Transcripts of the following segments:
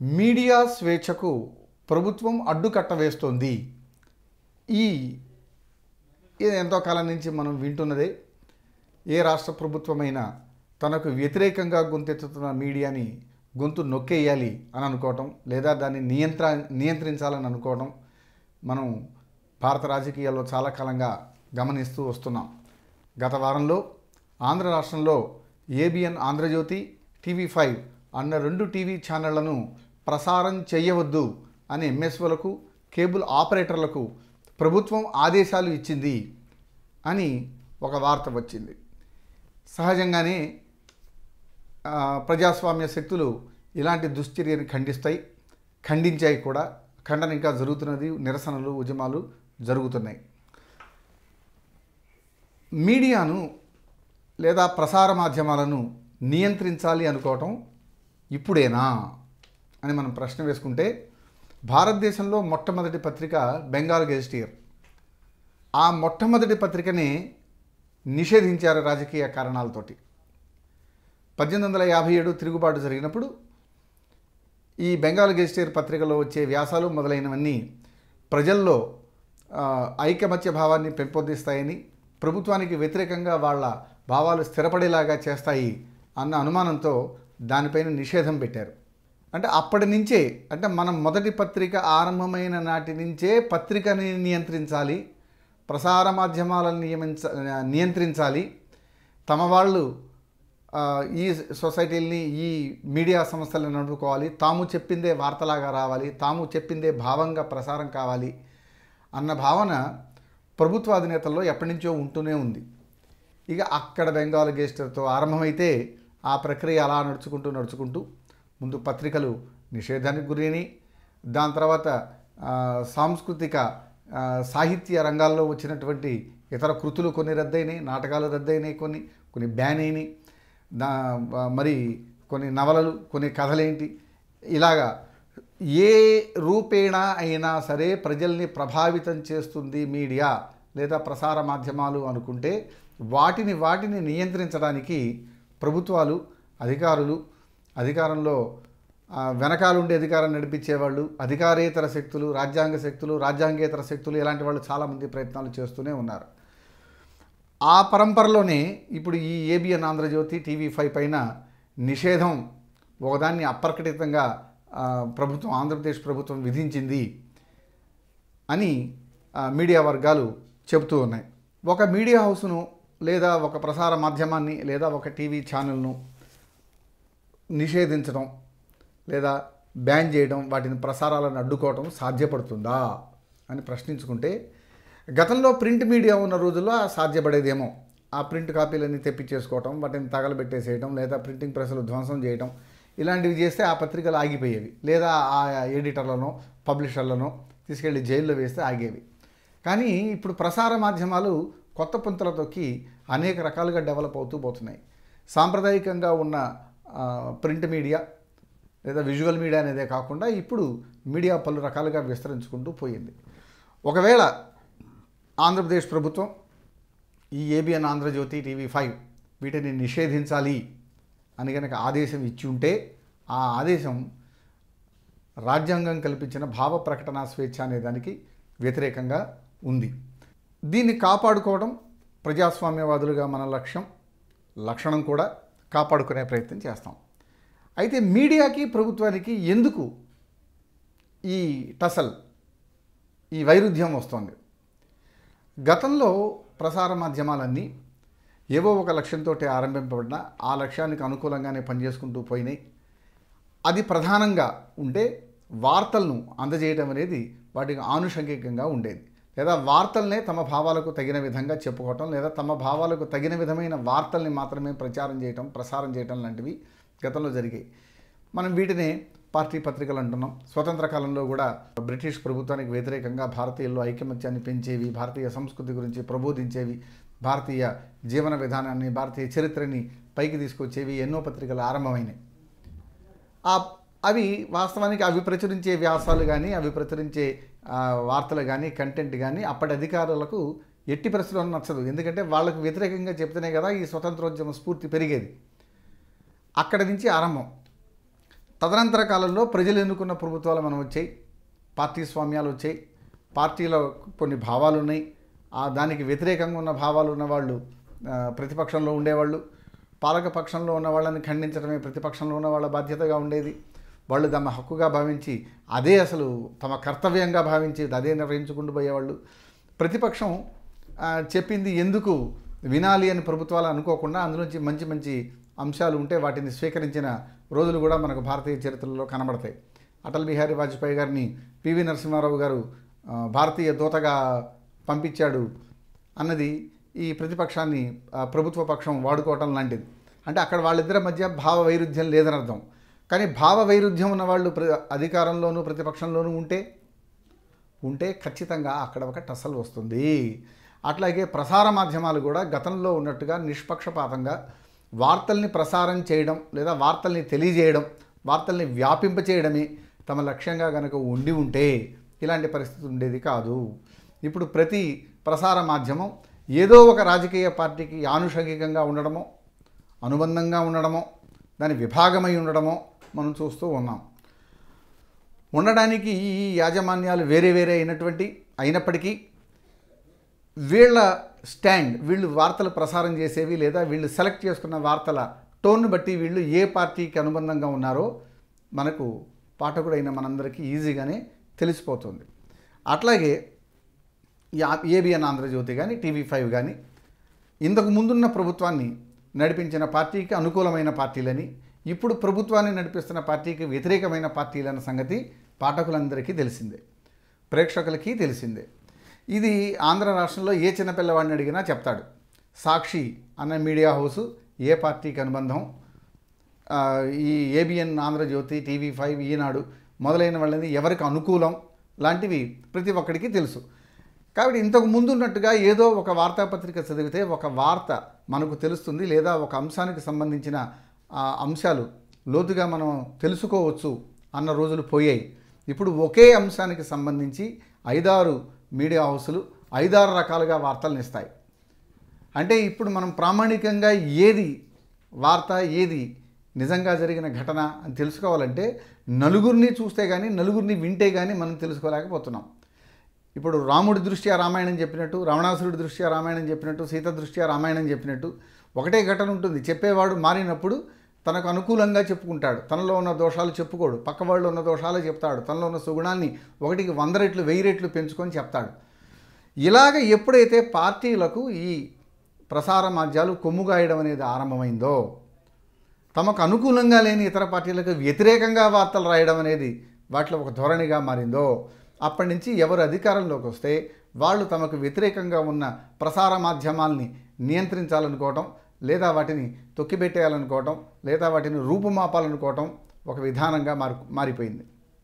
media స్వేచ్ఛకు ప్రభుత్వం అడ్డుకట్ట వేస్తోంది ఈ ఇది ఎంతో కాలం నుంచి మనం వింటున్నదే ఏ రాష్ట్ర ప్రభుత్వమైనా తనకు వ్యతిరేకంగా గొంతెత్తుతున్న మీడియాని గొంతు నొక్కేయాలి అని అనుకోవటం లేదా దాన్ని నియంత్ర నియంత్రించాలని అనుకోవటం మనం భారత రాజకీయాల్లో చాలా కాలంగా గమనిస్తూ వస్తున్నాం గత వారంలో ఆంధ్ర రాష్ట్రంలో ఏబిఎన్ ఆంధ్రజ్యోతి టీవీ ఫైవ్ అన్న రెండు టీవీ ఛానళ్లను ప్రసారం చేయవద్దు అని ఎంఎస్ఓలకు కేబుల్ ఆపరేటర్లకు ప్రభుత్వం ఆదేశాలు ఇచ్చింది అని ఒక వార్త వచ్చింది సహజంగానే ఆ, ప్రజాస్వామ్య శక్తులు ఇలాంటి దుశ్చర్యని ఖండిస్తాయి ఖండించాయి కూడా ఖండన ఇంకా జరుగుతున్నది నిరసనలు ఉద్యమాలు జరుగుతున్నాయి మీడియాను లేదా ప్రసార మాధ్యమాలను నియంత్రించాలి అనుకోవటం ఇప్పుడేనా అని మనం ప్రశ్న వేసుకుంటే భారతదేశంలో మొట్టమొదటి పత్రిక బెంగాల్ గెజిటియర్ ఆ మొట్టమొదటి పత్రికని నిషేధించారు రాజకీయ కారణాలతోటి పద్దెనిమిది వందల యాభై ఏడు తిరుగుబాటు జరిగినప్పుడు ఈ బెంగాల్ గెజిటేర్ పత్రికలో వచ్చే వ్యాసాలు మొదలైనవన్నీ ప్రజల్లో ఆ, ఐకమత్య భావాన్ని పెంపొందిస్తాయని ప్రభుత్వానికి వ్యతిరేకంగా వాళ్ళ భావాలు స్థిరపడేలాగా చేస్తాయి అన్న అనుమానంతో దానిపైన నిషేధం పెట్టారు అంటే అప్పటి నుంచే అంటే మనం మొదటి పత్రిక ఆరంభమైన నాటి నుంచే పత్రికని నియంత్రించాలి ప్రసార మాధ్యమాలను నియమించ నియంత్రించాలి తమ వాళ్ళు ఆ, ఈ సొసైటీల్ని ఈ మీడియా సంస్థలను నడుపుకోవాలి తాము చెప్పిందే వార్తలాగా రావాలి తాము చెప్పిందే భావంగా ప్రసారం కావాలి అన్న భావన ప్రభుత్వ అధినేతల్లో ఎప్పటి నుంచో ఉంటూనే ఉంది ఇక అక్కడ బెంగాల్ గెస్టర్తో ఆరంభమైతే ఆ ప్రక్రియ అలా నడుచుకుంటూ నడుచుకుంటూ ముందు పత్రికలు నిషేధానికి గురైనాయి దాని తర్వాత ఆ, సాంస్కృతిక ఆ, సాహిత్య రంగాల్లో వచ్చినటువంటి ఇతర కృతులు కొన్ని రద్దయినాయి నాటకాలు రద్దయినాయి కొన్ని కొన్ని బ్యాన్ అయినాయి దా మరి కొన్ని నవలలు కొన్ని కథలేంటి ఇలాగా ఏ రూపేణ అయినా సరే ప్రజల్ని ప్రభావితం చేస్తుంది మీడియా లేదా ప్రసార మాధ్యమాలు అనుకుంటే వాటిని వాటిని నియంత్రించడానికి ప్రభుత్వాలు అధికారులు అధికారంలో ఆ, వెనకాలండి అధికారం నడిపించేవాళ్ళు అధికారేతర శక్తులు రాజ్యాంగ శక్తులు రాజ్యాంగేతర శక్తులు ఇలాంటి వాళ్ళు చాలామంది ప్రయత్నాలు చేస్తూనే ఉన్నారు ఆ పరంపరలోనే ఇప్పుడు ఈ ఏబిఎన్ ఆంధ్రజ్యోతి టీవీ ఫైవ్ పైన నిషేధం ఒకదాన్ని అప్రకటితంగా ఆ, ప్రభుత్వం ఆంధ్రప్రదేశ్ ప్రభుత్వం విధించింది అని ఆ, మీడియా వర్గాలు చెబుతూ ఉన్నాయి ఒక మీడియా హౌస్ను లేదా ఒక ప్రసార మాధ్యమాన్ని లేదా ఒక టీవీ ఛానల్ను నిషేధించడం లేదా బ్యాన్ చేయడం వాటిని ప్రసారాలను అడ్డుకోవడం సాధ్యపడుతుందా అని ప్రశ్నించుకుంటే గతంలో ప్రింట్ మీడియా ఉన్న రోజుల్లో ఆ సాధ్యపడేదేమో ఆ ప్రింట్ కాపీలన్నీ తెప్పించేసుకోవటం వాటిని తగలబెట్టేసేయటం లేదా ప్రింటింగ్ ప్రెస్లు ధ్వంసం చేయటం ఇలాంటివి చేస్తే ఆ పత్రికలు ఆగిపోయేవి లేదా ఆ ఎడిటర్లను పబ్లిషర్లను తీసుకెళ్ళి జైల్లో వేస్తే ఆగేవి కానీ ఇప్పుడు ప్రసార మాధ్యమాలు కొత్త పుంతల తొక్కి అనేక రకాలుగా డెవలప్ అవుతూ పోతున్నాయి సాంప్రదాయకంగా ఉన్న ఆ, ప్రింట్ మీడియా లేదా విజువల్ మీడియా అనేదే కాకుండా ఇప్పుడు మీడియా పలు రకాలుగా విస్తరించుకుంటూ పోయింది ఒకవేళ ఆంధ్రప్రదేశ్ ప్రభుత్వం ఈ ఏబిఎన్ ఆంధ్రజ్యోతి టీవీ ఫైవ్ వీటిని నిషేధించాలి అని కనుక ఆదేశం ఇచ్చి ఉంటే ఆ ఆదేశం రాజ్యాంగం కల్పించిన భావ ప్రకటన స్వేచ్ఛ అనే దానికి వ్యతిరేకంగా ఉంది దీన్ని కాపాడుకోవడం ప్రజాస్వామ్యవాదులుగా మన లక్ష్యం లక్షణం కూడా కాపాడుకునే ప్రయత్నం చేస్తాం అయితే మీడియాకి ప్రభుత్వానికి ఎందుకు ఈ టసల్ ఈ వైరుధ్యం వస్తుంది గతంలో ప్రసార మాధ్యమాలన్నీ ఏవో ఒక లక్ష్యంతో ఆరంభింపబడిన ఆ లక్ష్యానికి అనుకూలంగానే పనిచేసుకుంటూ పోయినాయి అది ప్రధానంగా ఉంటే వార్తలను అందజేయడం అనేది వాటికి ఆనుషంగికంగా ఉండేది లేదా వార్తల్నే తమ భావాలకు తగిన విధంగా చెప్పుకోవటం లేదా తమ భావాలకు తగిన విధమైన వార్తల్ని మాత్రమే ప్రచారం చేయటం ప్రసారం చేయటం లాంటివి గతంలో జరిగాయి మనం వీటినే పార్టీ పత్రికలు అంటున్నాం స్వతంత్ర కాలంలో కూడా బ్రిటిష్ ప్రభుత్వానికి వ్యతిరేకంగా భారతీయుల్లో ఐకమత్యాన్ని పెంచేవి భారతీయ సంస్కృతి గురించి ప్రబోధించేవి భారతీయ జీవన విధానాన్ని భారతీయ చరిత్రని పైకి తీసుకొచ్చేవి ఎన్నో పత్రికలు ఆరంభమైనాయి ఆ అవి వాస్తవానికి అవి ప్రచురించే వ్యాసాలు కానీ అవి ప్రచురించే ఆ, వార్తలు కానీ కంటెంట్ కానీ అప్పటి అధికారులకు ఎట్టి పరిస్థితుల్లో నచ్చదు ఎందుకంటే వాళ్ళకు వ్యతిరేకంగా చెప్తేనే కదా ఈ స్వతంత్రోద్యమ స్ఫూర్తి పెరిగేది అక్కడి నుంచి ఆరంభం తదనంతర కాలంలో ప్రజలు ఎన్నుకున్న ప్రభుత్వాలు మనం వచ్చాయి పార్టీ స్వామ్యాలు వచ్చాయి పార్టీలో కొన్ని భావాలు ఉన్నాయి ఆ దానికి వ్యతిరేకంగా ఉన్న భావాలు ఉన్న వాళ్ళు ఆ, ప్రతిపక్షంలో ఉండేవాళ్ళు పాలక పక్షంలో ఉన్న వాళ్ళని ఖండించడమే ప్రతిపక్షంలో ఉన్న వాళ్ళ బాధ్యతగా ఉండేది వాళ్ళు తమ హక్కుగా భావించి అదే అసలు తమ కర్తవ్యంగా భావించి అదే నిర్వహించుకుంటూ పోయేవాళ్ళు ప్రతిపక్షం ఆ, చెప్పింది ఎందుకు వినాలి అని ప్రభుత్వాలు అనుకోకుండా అందులోంచి మంచి మంచి అంశాలు ఉంటే వాటిని స్వీకరించిన రోజులు కూడా మనకు భారతీయ చరిత్రలో కనబడతాయి అటల్ బిహారీ వాజ్పేయి గారిని పివి నరసింహారావు గారు ఆ, భారతీయ దూతగా పంపించాడు అన్నది ఈ ప్రతిపక్షాన్ని ఆ, ప్రభుత్వ పక్షం వాడుకోవటం లాంటిది అంటే అక్కడ వాళ్ళిద్దరి మధ్య భావ వైరుధ్యం లేదని అర్థం కానీ భావ వైరుధ్యం ఉన్న వాళ్ళు ప్ర అధికారంలోనూ ప్రతిపక్షంలోనూ ఉంటే ఉంటే ఖచ్చితంగా అక్కడ ఒక టసల్ వస్తుంది అట్లాగే ప్రసార మాధ్యమాలు కూడా గతంలో ఉన్నట్టుగా నిష్పక్షపాతంగా వార్తల్ని ప్రసారం చేయడం లేదా వార్తల్ని తెలియజేయడం వార్తల్ని వ్యాపింపచేయడమే తమ లక్ష్యంగా కనుక ఉండి ఉంటే ఇలాంటి పరిస్థితి ఉండేది కాదు ఇప్పుడు ప్రతి ప్రసార మాధ్యమం ఏదో ఒక రాజకీయ పార్టీకి ఆనుషంగికంగా ఉండడమో అనుబంధంగా ఉండడమో దాని విభాగమై ఉండడమో మనం చూస్తూ ఉన్నాం ఉండడానికి ఈ యాజమాన్యాలు వేరే వేరే అయినటువంటి అయినప్పటికీ వీళ్ళ స్టాండ్ వీళ్ళు వార్తలు ప్రసారం చేసేవి లేదా వీళ్ళు సెలెక్ట్ చేసుకున్న వార్తల టోన్ను బట్టి వీళ్ళు ఏ పార్టీకి అనుబంధంగా ఉన్నారో మనకు పాఠకుడైన మనందరికీ ఈజీగానే తెలిసిపోతుంది అట్లాగే ఏబిఎన్ ఆంధ్రజ్యోతి కానీ టీవీ ఫైవ్ కానీ ఇంతకు ముందున్న ప్రభుత్వాన్ని నడిపించిన పార్టీకి అనుకూలమైన పార్టీలని ఇప్పుడు ప్రభుత్వాన్ని నడిపిస్తున్న పార్టీకి వ్యతిరేకమైన పార్టీలన్న సంగతి పాఠకులందరికీ తెలిసిందే ప్రేక్షకులకి తెలిసిందే ఇది ఆంధ్ర రాష్ట్రంలో ఏ చిన్నపిల్లవాడిని అడిగినా చెప్తాడు సాక్షి అన్న మీడియా హౌసు ఏ పార్టీకి అనుబంధం ఆ, ఈ ఏబిఎన్ ఆంధ్రజ్యోతి టీవీ ఫైవ్ ఈనాడు మొదలైన వాళ్ళని ఎవరికి అనుకూలం లాంటివి ప్రతి ఒక్కడికి తెలుసు కాబట్టి ఇంతకు ముందు ఉన్నట్టుగా ఏదో ఒక వార్తాపత్రిక చదివితే ఒక వార్త మనకు తెలుస్తుంది లేదా ఒక అంశానికి సంబంధించిన ఆ అంశాలు లోతుగా మనం తెలుసుకోవచ్చు అన్న రోజులు పోయాయి ఇప్పుడు ఒకే అంశానికి సంబంధించి ఐదారు మీడియా హౌసులు ఐదారు రకాలుగా వార్తలను ఇస్తాయి అంటే ఇప్పుడు మనం ప్రామాణికంగా ఏది వార్త ఏది నిజంగా జరిగిన ఘటన అని తెలుసుకోవాలంటే నలుగురిని చూస్తే కానీ నలుగురిని వింటే కానీ మనం తెలుసుకోలేకపోతున్నాం ఇప్పుడు రాముడి దృష్ట్యా రామాయణం చెప్పినట్టు రావణాసురుడి దృష్ట్యా రామాయణం చెప్పినట్టు సీత దృష్ట్యా రామాయణం చెప్పినట్టు ఒకటే ఘటన ఉంటుంది చెప్పేవాడు మారినప్పుడు తనకు అనుకూలంగా చెప్పుకుంటాడు తనలో ఉన్న దోషాలు చెప్పుకోడు పక్కవాళ్ళు ఉన్న దోషాలు చెప్తాడు తనలో ఉన్న సుగుణాన్ని ఒకటికి వంద రెట్లు వెయ్యి రెట్లు పెంచుకొని చెప్తాడు ఇలాగ ఎప్పుడైతే పార్టీలకు ఈ ప్రసార మాధ్యాలు కొమ్ముగాయడం అనేది ఆరంభమైందో తమకు అనుకూలంగా లేని ఇతర పార్టీలకు వ్యతిరేకంగా వార్తలు రాయడం అనేది వాటిలో ఒక ధోరణిగా మారిందో అప్పటి నుంచి ఎవరు అధికారంలోకి వస్తే వాళ్ళు తమకు వ్యతిరేకంగా ఉన్న ప్రసార మాధ్యమాల్ని నియంత్రించాలనుకోవటం లేదా వాటిని తొక్కిపెట్టేయాలనుకోవటం లేదా వాటిని రూపుమాపాలనుకోవటం ఒక విధానంగా మారి మారిపోయింది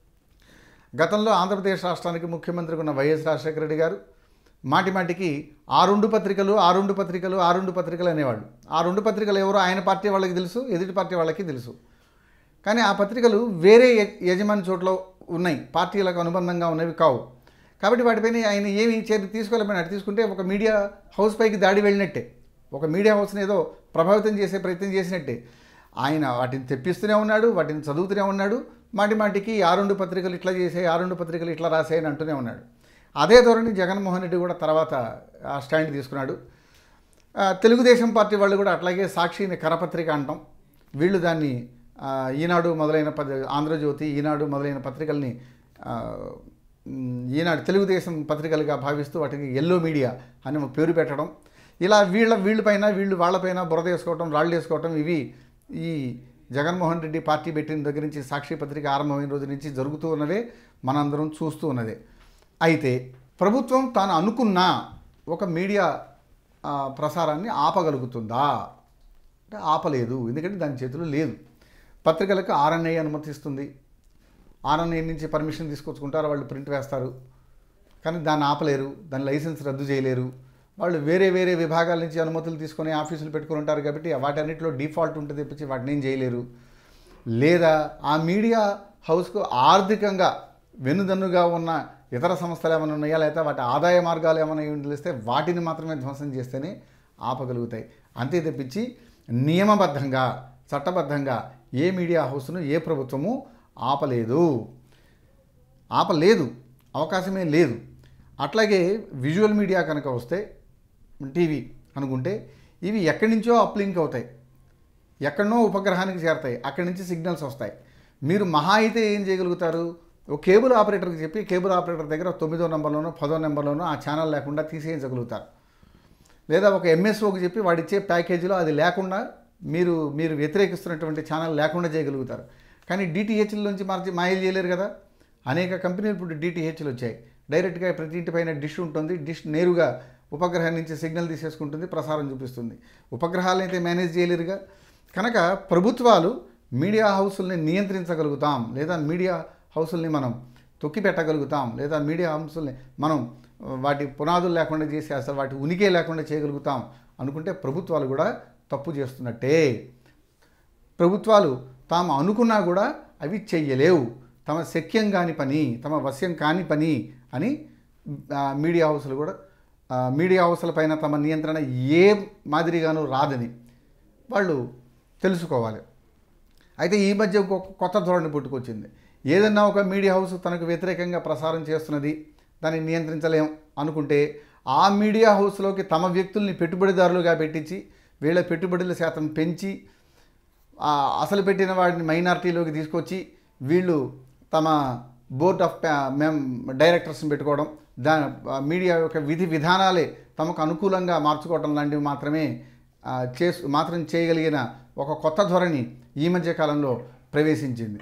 గతంలో ఆంధ్రప్రదేశ్ రాష్ట్రానికి ముఖ్యమంత్రిగా ఉన్న వైఎస్ రాజశేఖర రెడ్డి గారు మాటి మాటికి ఆ రెండు పత్రికలు ఆ రెండు పత్రికలు ఆ రెండు పత్రికలు అనేవాళ్ళు ఆ రెండు పత్రికలు ఎవరో ఆయన పార్టీ వాళ్ళకి తెలుసు ఎదుటి పార్టీ వాళ్ళకి తెలుసు కానీ ఆ పత్రికలు వేరే య- యజమాని చోట్ల ఉన్నాయి పార్టీలకు అనుబంధంగా ఉన్నవి కావు కాబట్టి వాటిపైన ఆయన ఏమి చర్య తీసుకోలేమని అటు తీసుకుంటే ఒక మీడియా హౌస్ పైకి దాడి వెళ్ళినట్టే ఒక మీడియా హౌస్ని ఏదో ప్రభావితం చేసే ప్రయత్నం చేసినట్టే ఆయన వాటిని తెప్పిస్తూనే ఉన్నాడు వాటిని చదువుతూనే ఉన్నాడు మాటి మాటికి ఆ రెండు పత్రికలు ఇట్లా చేసాయి ఆ రెండు పత్రికలు ఇట్లా రాసాయి అని అంటూనే ఉన్నాడు అదే ధోరణి జగన్మోహన్ రెడ్డి కూడా తర్వాత ఆ స్టాండ్ తీసుకున్నాడు ఆ, తెలుగుదేశం పార్టీ వాళ్ళు కూడా అట్లాగే సాక్షిని కరపత్రిక అంటాం వీళ్ళు దాన్ని ఆ, ఈనాడు మొదలైన పద ఆంధ్రజ్యోతి ఈనాడు మొదలైన పత్రికల్ని ఆ, మ్, ఈనాడు తెలుగుదేశం పత్రికలుగా భావిస్తూ వాటికి ఎల్లో మీడియా అని ఒక పేరు పెట్టడం ఇలా వీళ్ళ వీళ్ళపైన వీళ్ళు వాళ్ళపైన బురద వేసుకోవటం రాళ్ళు వేసుకోవటం ఇవి ఈ జగన్మోహన్ రెడ్డి పార్టీ పెట్టిన దగ్గర నుంచి సాక్షి పత్రిక ఆరంభమైన రోజు నుంచి జరుగుతూ ఉన్నవే మనందరం చూస్తూ ఉన్నదే అయితే ప్రభుత్వం తాను అనుకున్న ఒక మీడియా ఆ, ప్రసారాన్ని ఆపగలుగుతుందా అంటే ఆపలేదు ఎందుకంటే దాని చేతిలో లేదు పత్రికలకు ఆర్ఎన్ఐ అనుమతిస్తుంది ఆర్ఎన్ఐ నుంచి పర్మిషన్ తీసుకొచ్చుకుంటారు వాళ్ళు ప్రింట్ వేస్తారు కానీ దాన్ని ఆపలేరు దాని లైసెన్స్ రద్దు చేయలేరు వాళ్ళు వేరే వేరే విభాగాల నుంచి అనుమతులు తీసుకొని ఆఫీసులు పెట్టుకుని ఉంటారు కాబట్టి వాటన్నిటిలో డిఫాల్ట్ ఉంటుంది తప్పించి వాటిని ఏం చేయలేరు లేదా ఆ మీడియా హౌస్కు ఆర్థికంగా వెన్నుదన్నుగా ఉన్న ఇతర సంస్థలు ఏమైనా ఉన్నాయా లేదా వాటి ఆదాయ మార్గాలు ఏమైనా ఏమి తెలిస్తే వాటిని మాత్రమే ధ్వంసం చేస్తేనే ఆపగలుగుతాయి అంతే తప్పించి నియమబద్ధంగా చట్టబద్ధంగా ఏ మీడియా హౌస్ను ఏ ప్రభుత్వము ఆపలేదు ఆపలేదు అవకాశమే లేదు అట్లాగే విజువల్ మీడియా కనుక వస్తే టీవీ అనుకుంటే ఇవి ఎక్కడి నుంచో అప్లింక్ అవుతాయి ఎక్కడనో ఉపగ్రహానికి చేరతాయి అక్కడి నుంచి సిగ్నల్స్ వస్తాయి మీరు మహా అయితే ఏం చేయగలుగుతారు ఒక కేబుల్ ఆపరేటర్కి చెప్పి కేబుల్ ఆపరేటర్ దగ్గర తొమ్మిదో నెంబర్లోనో పదో నెంబర్లోనో ఆ ఛానల్ లేకుండా తీసేయించగలుగుతారు లేదా ఒక ఎంఎస్ఓకి చెప్పి వాడిచ్చే ప్యాకేజీలో అది లేకుండా మీరు మీరు వ్యతిరేకిస్తున్నటువంటి ఛానల్ లేకుండా చేయగలుగుతారు కానీ డిటిహెచ్ల నుంచి మార్చి మాయలు చేయలేరు కదా అనేక కంపెనీలు ఇప్పుడు డిటిహెచ్లు వచ్చాయి డైరెక్ట్గా ప్రతి ఇంటి పైన డిష్ ఉంటుంది డిష్ నేరుగా ఉపగ్రహం నుంచి సిగ్నల్ తీసేసుకుంటుంది ప్రసారం చూపిస్తుంది ఉపగ్రహాలను అయితే మేనేజ్ చేయలేరుగా కనుక ప్రభుత్వాలు మీడియా హౌసుల్ని నియంత్రించగలుగుతాం లేదా మీడియా హౌసుల్ని మనం తొక్కి పెట్టగలుగుతాం లేదా మీడియా హౌసుల్ని మనం ఆ, వాటి పునాదులు లేకుండా చేసి అసలు వాటి ఉనికే లేకుండా చేయగలుగుతాం అనుకుంటే ప్రభుత్వాలు కూడా తప్పు చేస్తున్నట్టే ప్రభుత్వాలు తాము అనుకున్నా కూడా అవి చెయ్యలేవు తమ శక్యం కాని పని తమ వశ్యం కాని పని అని ఆ, మీడియా హౌసులు కూడా ఆ, మీడియా హౌసుల పైన తమ నియంత్రణ ఏ మాదిరిగానూ రాదని వాళ్ళు తెలుసుకోవాలి అయితే ఈ మధ్య ఒక కొత్త ధోరణి పుట్టుకొచ్చింది ఏదన్నా ఒక మీడియా హౌస్ తనకు వ్యతిరేకంగా ప్రసారం చేస్తున్నది దాన్ని నియంత్రించలేం అనుకుంటే ఆ మీడియా హౌస్లోకి తమ వ్యక్తుల్ని పెట్టుబడిదారులుగా పెట్టించి వీళ్ళ పెట్టుబడుల శాతం పెంచి ఆ అసలు పెట్టిన వాడిని మైనారిటీలోకి తీసుకొచ్చి వీళ్ళు తమ బోర్డ్ ఆఫ్ మెం డైరెక్టర్స్ని పెట్టుకోవడం దా ఆ మీడియా యొక్క విధి విధానాలే తమకు అనుకూలంగా మార్చుకోవడం లాంటివి మాత్రమే ఆ, చేసు మాత్రం చేయగలిగిన ఒక కొత్త ధోరణి ఈ మధ్య కాలంలో ప్రవేశించింది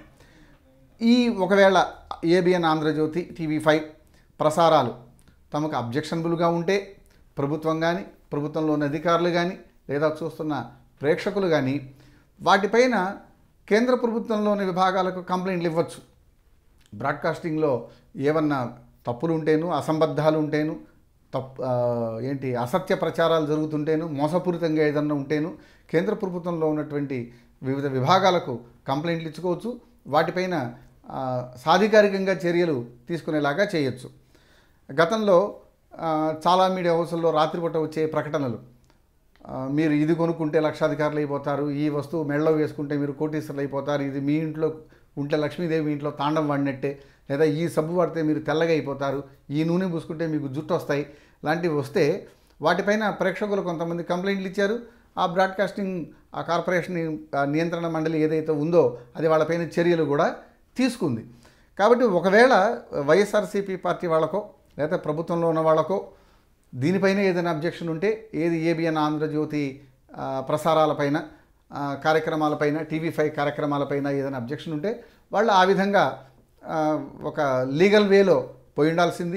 ఈ ఒకవేళ ఏబిఎన్ ఆంధ్రజ్యోతి టీవీ ఫైవ్ ప్రసారాలు తమకు అబ్జెక్షనబుల్గా ఉంటే ప్రభుత్వం కానీ ప్రభుత్వంలో ఉన్న అధికారులు కానీ లేదా చూస్తున్న ప్రేక్షకులు కానీ వాటిపైన కేంద్ర ప్రభుత్వంలోని విభాగాలకు కంప్లైంట్లు ఇవ్వచ్చు బ్రాడ్కాస్టింగ్లో ఏమన్నా తప్పులు ఉంటేను అసంబద్ధాలు ఉంటేను తప్పు ఆ, ఏంటి అసత్య ప్రచారాలు జరుగుతుంటేను మోసపూరితంగా ఏదన్నా ఉంటేను కేంద్ర ప్రభుత్వంలో ఉన్నటువంటి వివిధ విభాగాలకు కంప్లైంట్లు ఇచ్చుకోవచ్చు వాటిపైన ఆ, సాధికారికంగా చర్యలు తీసుకునేలాగా చేయొచ్చు గతంలో ఆ, చాలా మీడియా హౌసుల్లో రాత్రిపూట వచ్చే ప్రకటనలు ఆ, మీరు ఇది కొనుక్కుంటే లక్షాధికారులు అయిపోతారు ఈ వస్తువు మెడలో వేసుకుంటే మీరు కోటీశ్వరులు అయిపోతారు ఇది మీ ఇంట్లో ఉంటే లక్ష్మీదేవి మీ ఇంట్లో తాండం వాడినట్టే లేదా ఈ సబ్బు వాడితే మీరు తెల్లగా అయిపోతారు ఈ నూనె పూసుకుంటే మీకు జుట్టు వస్తాయి లాంటివి వస్తే వాటిపైన ప్రేక్షకులు కొంతమంది కంప్లైంట్లు ఇచ్చారు ఆ బ్రాడ్కాస్టింగ్ ఆ కార్పొరేషన్ ఆ నియంత్రణ మండలి ఏదైతే ఉందో అది వాళ్ళపైన చర్యలు కూడా తీసుకుంది కాబట్టి ఒకవేళ వైఎస్ఆర్సీపీ పార్టీ వాళ్ళకో లేదా ప్రభుత్వంలో ఉన్న వాళ్ళకో దీనిపైన ఏదైనా అబ్జెక్షన్ ఉంటే ఏది ఏబిఎన్ ఆంధ్రజ్యోతి ఆ, ప్రసారాలపైన ఆ, కార్యక్రమాలపైన టీవీ ఫైవ్ కార్యక్రమాలపైన ఏదైనా అబ్జెక్షన్ ఉంటే వాళ్ళు ఆ విధంగా ఆ, ఒక లీగల్ వేలో పోయి ఉండాల్సింది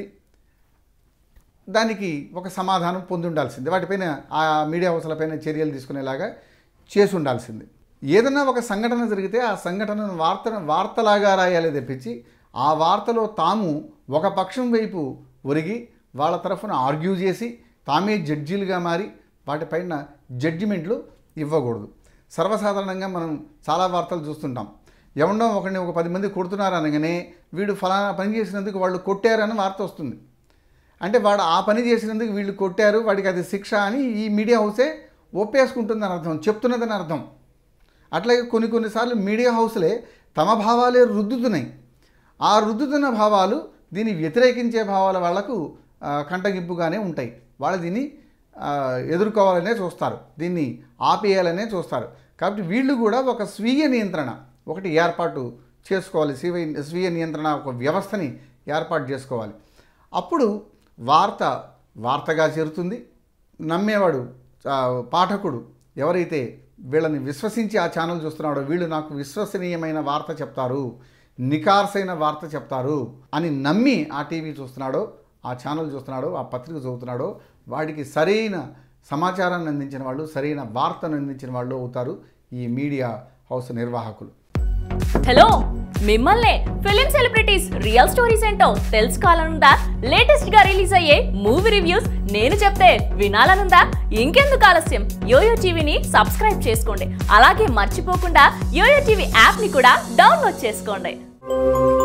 దానికి ఒక సమాధానం పొంది ఉండాల్సింది వాటిపైన ఆ మీడియా హౌస్లపైన చర్యలు తీసుకునేలాగా చేసి ఉండాల్సింది ఏదైనా ఒక సంఘటన జరిగితే ఆ సంఘటనను వార్తను వార్తలాగా రాయాలి తెప్పించి ఆ వార్తలో తాము ఒక పక్షం వైపు ఒరిగి వాళ్ళ తరఫున ఆర్గ్యూ చేసి తామే జడ్జీలుగా మారి వాటిపైన జడ్జిమెంట్లు ఇవ్వకూడదు సర్వసాధారణంగా మనం చాలా వార్తలు చూస్తుంటాం ఎవరినో ఒకరిని ఒక పది మంది కొడుతున్నారు అనగానే వీడు ఫలానా పని చేసినందుకు వాళ్ళు కొట్టారని వార్త వస్తుంది అంటే వాడు ఆ పని చేసినందుకు వీళ్ళు కొట్టారు వాడికి అది శిక్ష అని ఈ మీడియా హౌసే ఒప్పేసుకుంటుందని అర్థం చెప్తున్నదని అర్థం అట్లాగే కొన్ని కొన్నిసార్లు మీడియా హౌస్లే తమ భావాలే రుద్దుతున్నాయి ఆ రుద్దుతున్న భావాలు దీన్ని వ్యతిరేకించే భావాల వాళ్లకు ఆ, కంటగింపుగానే ఉంటాయి వాళ్ళు దీన్ని ఆ, ఎదుర్కోవాలనే చూస్తారు దీన్ని ఆపేయాలనే చూస్తారు కాబట్టి వీళ్ళు కూడా ఒక స్వీయ నియంత్రణ ఒకటి ఏర్పాటు చేసుకోవాలి స్వీయ స్వీయ నియంత్రణ ఒక వ్యవస్థని ఏర్పాటు చేసుకోవాలి అప్పుడు వార్త వార్తగా చేరుతుంది నమ్మేవాడు ఆ, పాఠకుడు ఎవరైతే వీళ్ళని విశ్వసించి ఆ ఛానల్ చూస్తున్నాడో వీళ్ళు నాకు విశ్వసనీయమైన వార్త చెప్తారు నికార్సైన వార్త చెప్తారు అని నమ్మి ఆ టీవీ చూస్తున్నాడో ఆ ఛానల్ చూస్తున్నాడో ఆ పత్రిక చదువుతున్నాడో వాడికి సరైన సమాచారాన్ని అందించిన వాళ్ళు సరైన వార్తను అందించిన వాళ్ళు అవుతారు ఈ మీడియా హౌస్ నిర్వాహకులు హలో మిమ్మల్నే ఫిలిం సెలబ్రిటీస్ రియల్ స్టోరీస్ ఏంటో తెలుసుకోవాలనుందా లేటెస్ట్ గా రిలీజ్ అయ్యే మూవీ రివ్యూస్ నేను చెప్తే వినాలనుందా ఇంకెందుకు ఆలస్యం యోయో టీవీని సబ్స్క్రైబ్ చేసుకోండి అలాగే మర్చిపోకుండా యోయో టీవీ యాప్ ని కూడా డౌన్లోడ్ చేసుకోండి